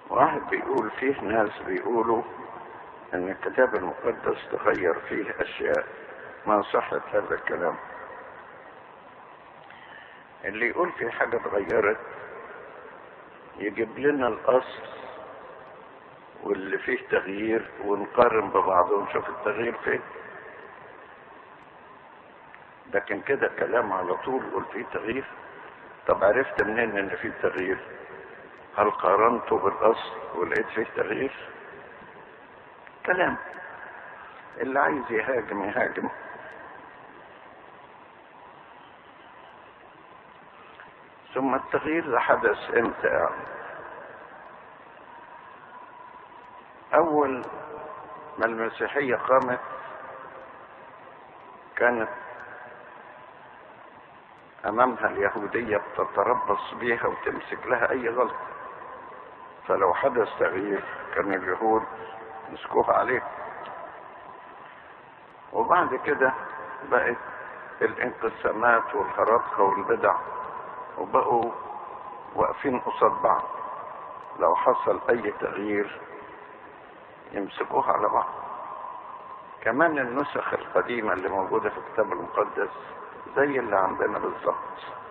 واحد بيقول فيه ناس بيقولوا ان الكتاب المقدس تغير فيه اشياء ما صحت هذا الكلام اللي يقول في حاجة اتغيرت يجيب لنا الاصل واللي فيه تغيير ونقارن ببعض ونشوف التغيير فين لكن كده كلام على طول يقول فيه تغيير طب عرفت منين ان فيه تغيير هل قارنته بالاصل ولقيت فيه تغيير كلام اللي عايز يهاجم يهاجم ثم التغيير ده حدث امتى يعني اول ما المسيحيه قامت كانت امامها اليهوديه بتتربص بيها وتمسك لها اي غلط فلو حدث تغيير كان اليهود مسكوها عليه وبعد كده بقت الانقسامات والهرطقه والبدع وبقوا واقفين قصاد بعض لو حصل اي تغيير يمسكوها على بعض كمان النسخ القديمة اللي موجودة في الكتاب المقدس زي اللي عندنا بالظبط